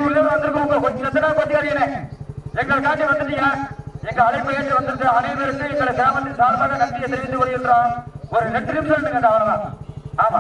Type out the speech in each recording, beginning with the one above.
வெளியூர்ல வந்திருக்கோம் உங்க கொஞ்சம் எத்தனை கொண்டாடினே எங்கள் காட்சி வந்துட்டீங்க எங்க அழைப்பு ஏற்று வந்திருக்க அனைவருக்கும் எங்களை கிராமத்தின் சார்பாக நன்றியை தெரிவித்துக் கொள்கின்றோம் ஒரு ரெண்டு நிமிஷம் இருந்துங்க அவ்வளவுதான் ஆமா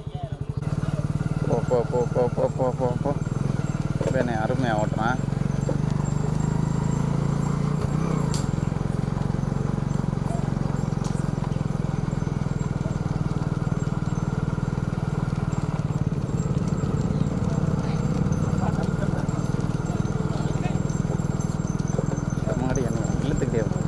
போ போ போ போ போ போ போ போ இவனே அருமையாக ஓட்டுறான் இந்த மாடு என்ன இழுத்துக்கிட்டே வரும்.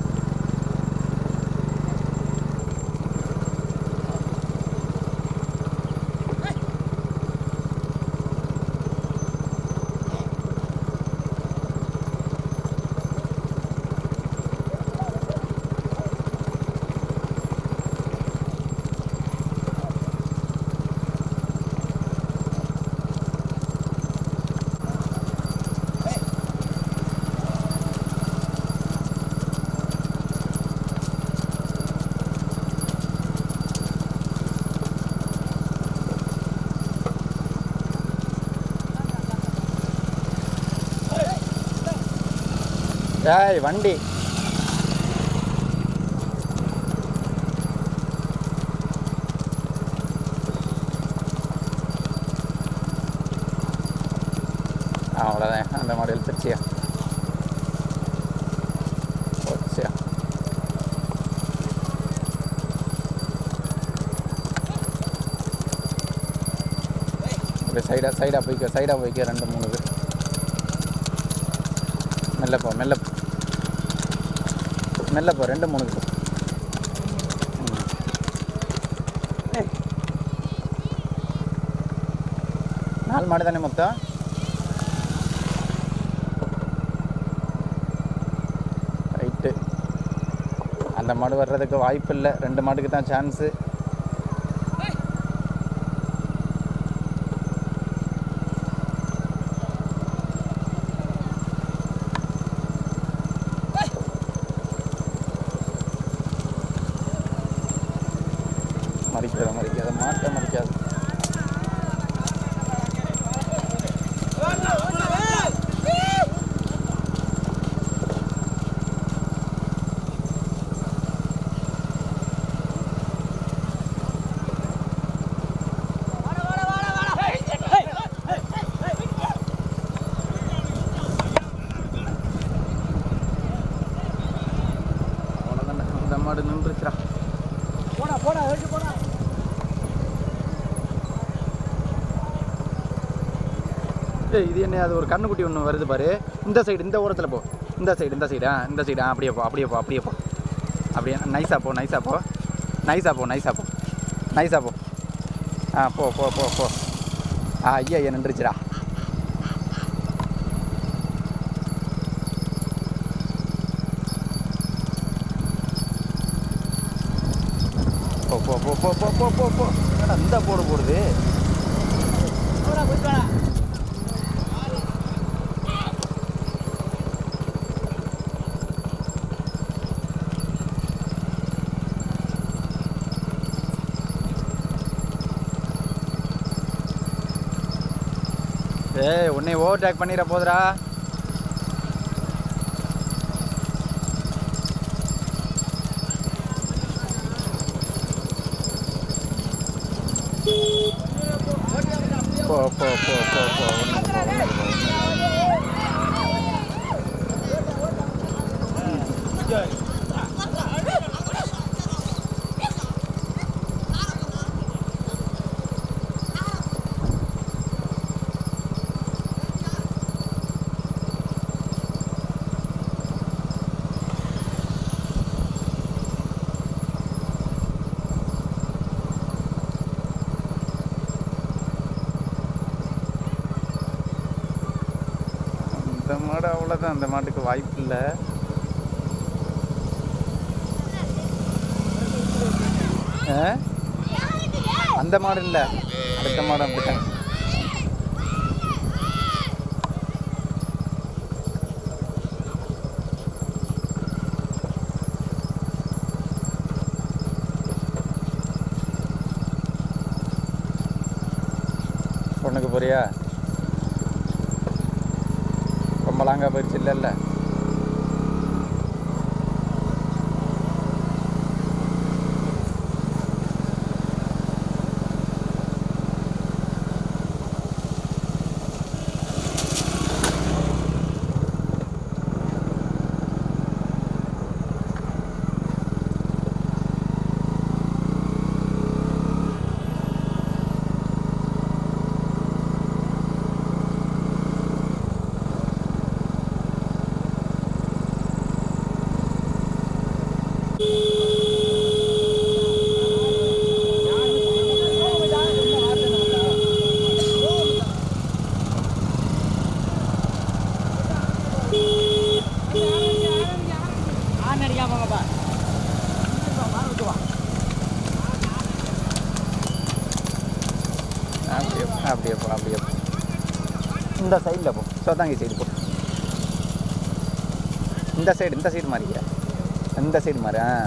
ஏய் வண்டி அவ்வளோதான் அந்த மாடு இழுத்துருச்சியா போச்சியா இப்படி சைடாக சைடாக போய்க்க சைடாக போய்க்க ரெண்டு மூணு பேர் மெல்ல போ மெல்ல போ. மெல்ல போ ரெண்டு மூணு போ ம். ஏய். நாலு மாடு தானே மொத்தம் ரைட்டு அந்த மாடு வர்றதுக்கு வாய்ப்பு இல்லை ரெண்டு மாட்டுக்கு தான் சான்ஸு மறிக்காத மறிக்காத மாட்டை மறிக்காத அவ்வளோதானே இந்த மாடு நின்றுச்சுடா ஏய் இது என்ன அது ஒரு கண்ணுக்குட்டி ஒன்று வருது பாரு இந்த சைடு இந்த ஓரத்தில் போ இந்த சைடு இந்த சைடு ஆ இந்த சைடு ஆ அப்படியே போ அப்படியே போ அப்படியே போ அப்படியே நைஸாக போ நைஸாக போ நைஸாக போ நைஸாக போ நைஸாக போ ஆ போ போ போ போ ஆ ஐயா ஐயா நின்றுச்சுடா போ போ போ போ போ போ போ போ என்னடா இந்த போடு போடுது ஏய் உன்னை ஓவர்டேக் பண்ணிட போதுடா போ போ போ போ போ ஒண்ணுக்கு போ, ஒண்ணுக்கு போ, ஒண்ணுக்கு போ. இந்த மாடு அவ்வளோதான் அந்த மாட்டுக்கு வாய்ப்பு இல்லை ஆ? அந்த மாடு இல்லை அடுத்த மாடு அப்படித்தான் பொண்ணுக்கு போறியா லாங்காக போயிடுச்சு இல்லை இல்லை அப்படியே போ, அப்படியே போ அப்படியே போ இந்த சைடில் போ சோதாங்கி சைடு போ இந்த சைடு இந்த சைடு மாறிக்க இந்த சைடு மாறி ஆ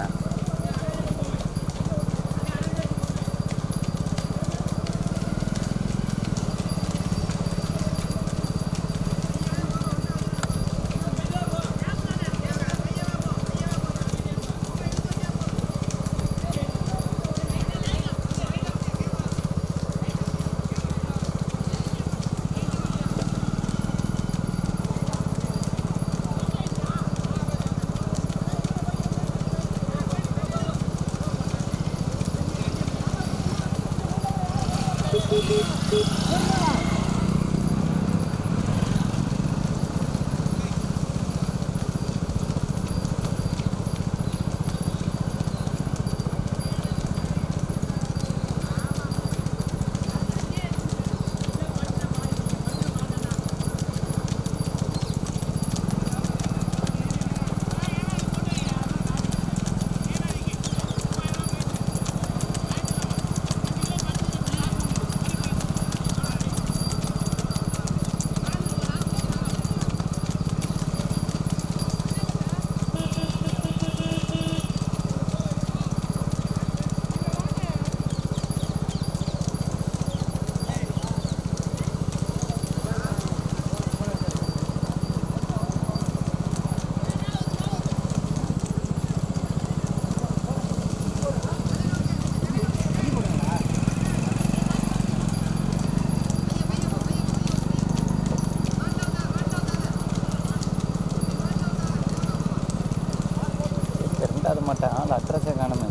ரெண்டாவது மாட்டேன் ஆள் அட்ரஸே காணுமே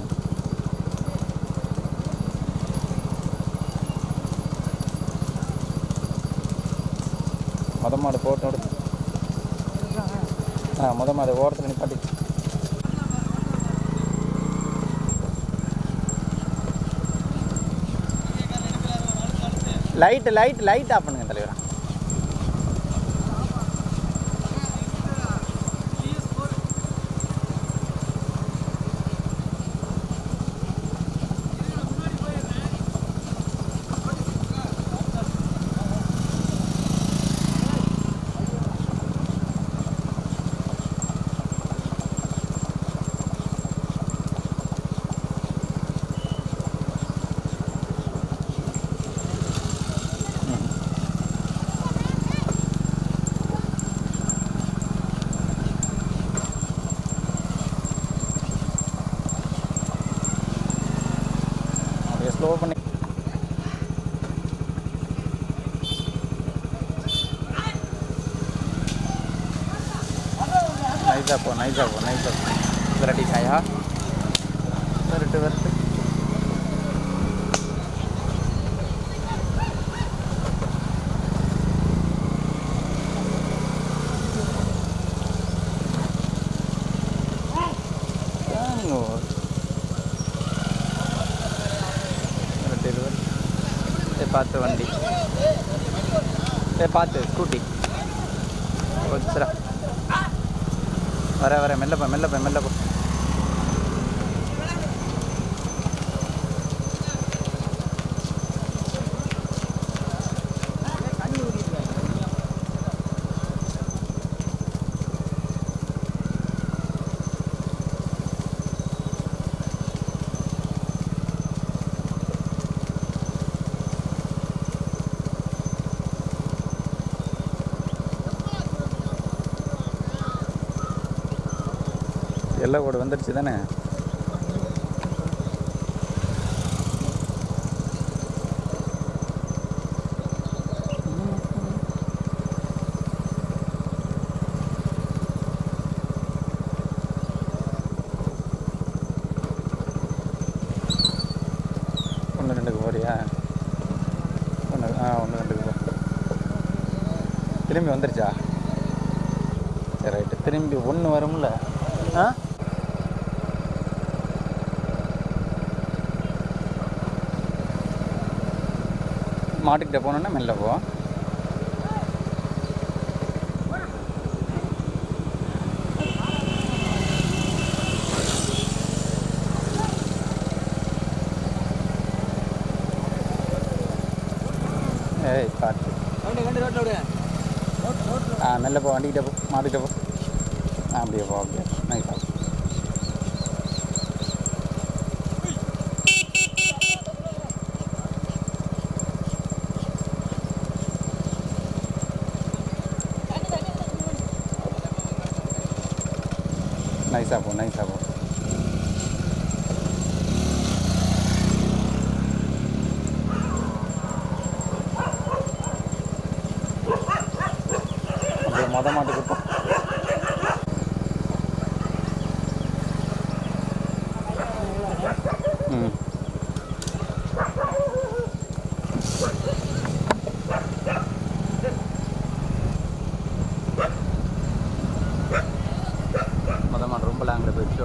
முத மாடு போட்டோடு ஆ முத மாடு ஓரத்தில் நிப்பாட்டி லைட்டு லைட் லைட் ஆஃப் பண்ணுங்க தலைவரா அப்படியே ஸ்லோ பண்ணி நைஸாக போ நைஸாக போ நைஸாக போ விரட்டி காயா விரட்டு விரட்டு தாங்கோ. விரட்டு இது விரட்டு. ஏய், பார்த்து வண்டி ஏ பார்த்து ஸ்கூட்டி வச்சுரா வர வர மெல்ல போ மெல்ல போ மெல்ல போ எல்லை கோடு வந்துடுச்சு தானே ஒன்று ரெண்டுக்கு போறியா ஒன்று ஆ ஒன்று ரெண்டுக்கு போ திரும்பி வந்துருச்சா சரி ரைட்டு திரும்பி ஒன்று வரும்ல ஆ மாட்டுக்கிட்ட போனோன்னா மெல்ல போ ஏய் பார்த்து ஆ மெல்ல போ வண்டிக்கிட்ட போ மாட்டுக்கிட்ட போ ஆ அப்படியே போ அப்படியே நைஸா நைஸா போ நைஸா போ அப்படியே மொத மாட்டுக்கு போ ம் மொத மாட்டு ரொம்ப லாங்கில் போயிடுச்சோ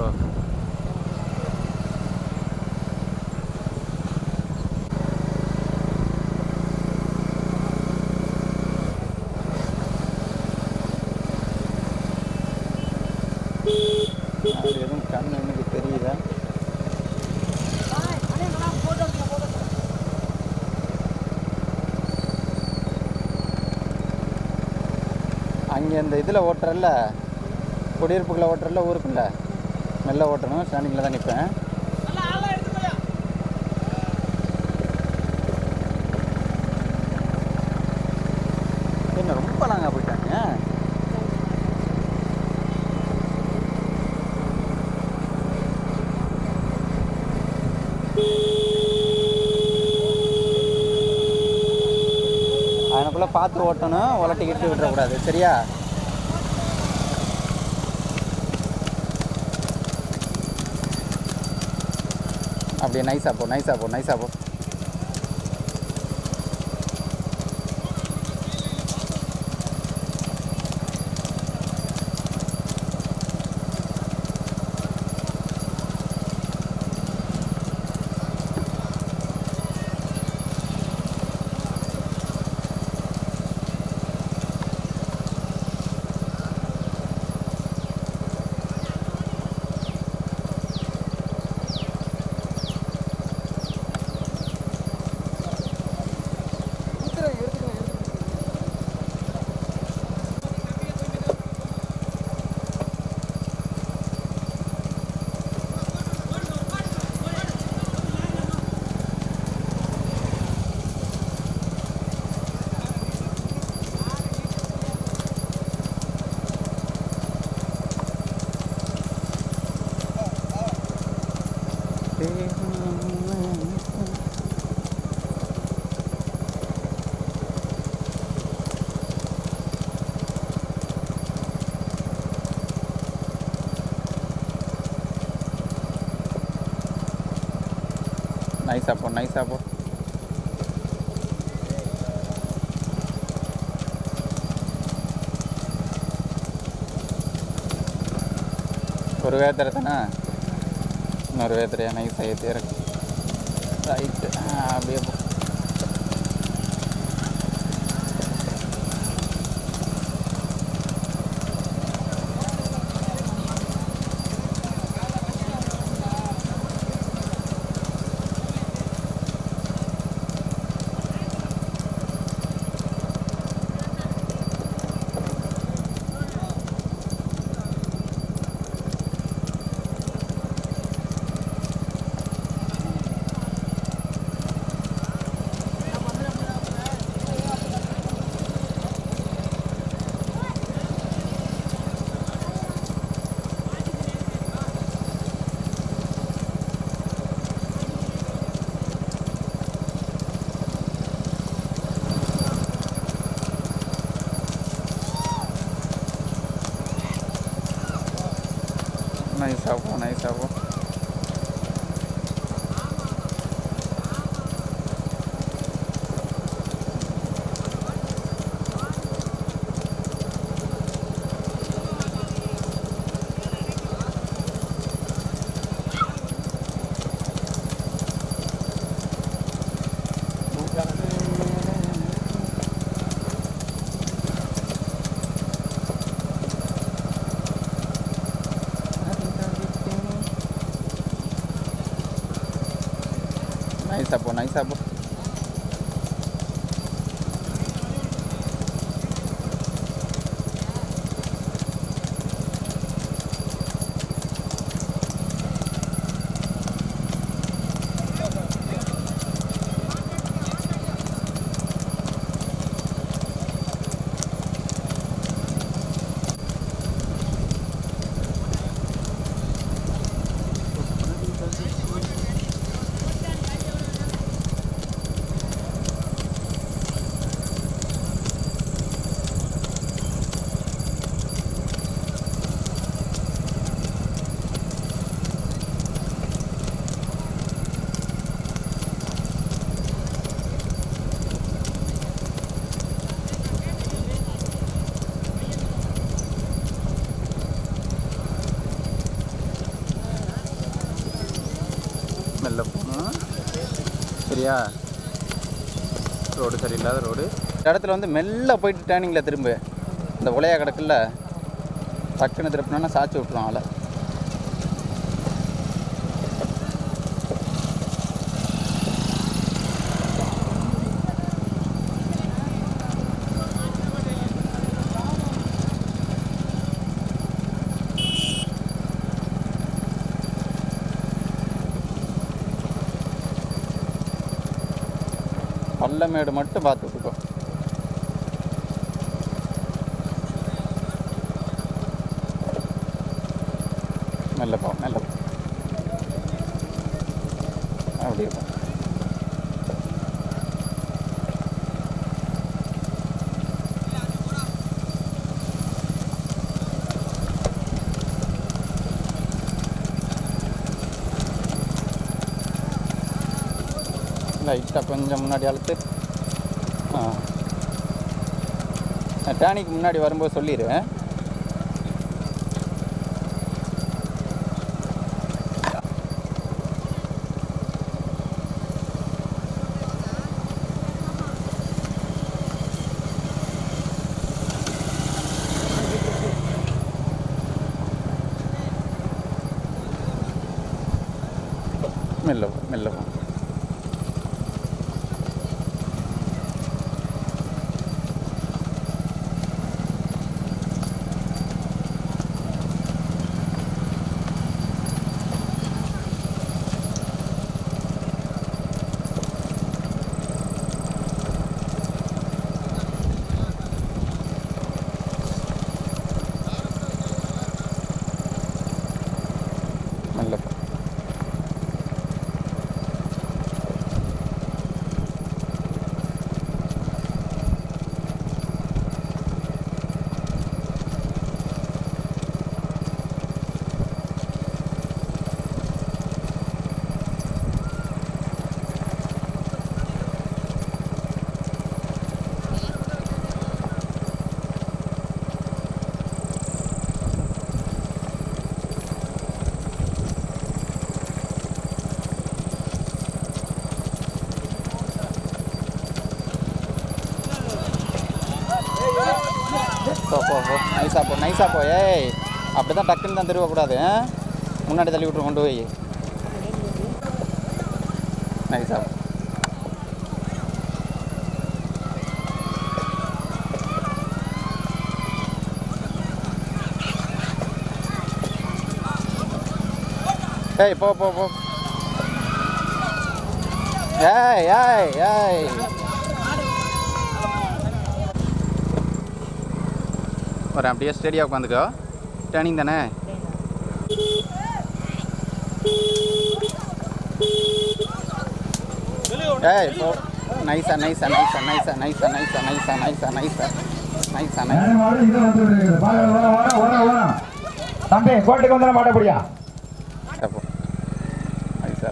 அது எதுவும் கண் எனக்கு தெரியுதா அங்கே இந்த இதில் ஓட்டுறல்ல குடியிருப்புக்குள்ளே ஓட்டுறல்ல ஊருக்குள்ள மெல்ல ஓட்டணும் ஸ்டாண்டிங்கில் தான் நிற்பேன் என்ன ரொம்ப லாங்காக போயிட்டாங்க அதனுக்குள்ளே பார்த்து ஓட்டணும் உலட்டிக்கிட்டு விட்டுறக்கூடாது சரியா அப்படியே நைஸாக போ நைஸாக போ நைஸாக போ நைஸாக போ நைஸாக போ ஒரு வேத்திரை தானே இன்னொரு வேத்திரையா நைஸாக ஏற்றி இறக்கு ரைட்டு அப்படியே போ நைஸாக போ நைஸாக போ நைஸாக போ நைஸாக போ மெல்ல போகணும் சரியா ரோடு சரியில்லாத ரோடு இந்த இடத்துல வந்து மெல்ல போயிட்டு டேர்னிங்கில் திரும்ப இந்த உலையா கிடக்குல்ல டக்குன்னு திருப்பினோன்னா சாச்சி விட்ருவோம் ஆளை பள்ளமேடு மட்டும் பார்த்து விட்டுக்கோ மெல்ல போ மெல்ல போ அப்படியே போ லைட்டாக கொஞ்சம் முன்னாடி அழுத்து ஆ டேனிக்கு முன்னாடி வரும்போது சொல்லிடு மெல்ல போ மெல்ல போ மெல்ல போ போ போ போ நைஸாக போ நைஸாக போ ஏய் அப்படி தான் டக்குன்னு தான் திருவக்கூடாது ஆ? முன்னாடி தள்ளி விட்ரு கொண்டு போய் நைஸாக போ ஏய் போ போ போ ஏய் ஏய் ஏய் ஒரு அப்படியே ஸ்டேடியாக உட்காந்துக்கோ டேர்னிங் தானே ஏய் போ நைஸா நைஸா நைஸா நைஸா நைஸா நைஸா நைஸா நைஸா நைஸா நைஸா நைஸா நேரமாவது இதை வந்து விடுகிறது. வாங்க, வாங்க, வாங்க, வாங்க, வாங்க. தம்பி கோட்டுக்கு வந்துட மாட்டபடியா அப்போ நைஸா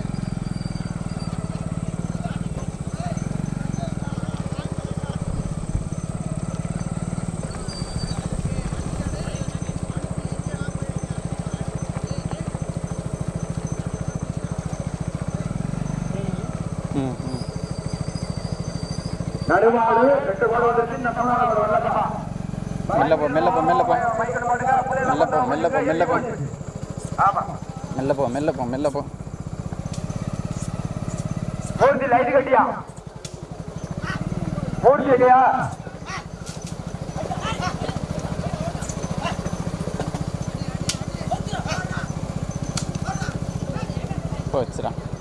ம் ம் நடுவாடு ரெண்டு கோடு வந்துருச்சு இந்த மூணாவது கோடு வரலப்பா. மெல்ல போ மெல்ல போ மெல்ல போ மைக்கேல் போட்டுக்க, அப்படியே மெல்ல போ மெல்ல போ மெல்ல போ ஆமா மெல்ல போ மெல்ல போ மெல்ல போ மூர்த்தி லைட் கட்டியா மூர்த்தி இல்லையா போ வச்சுடா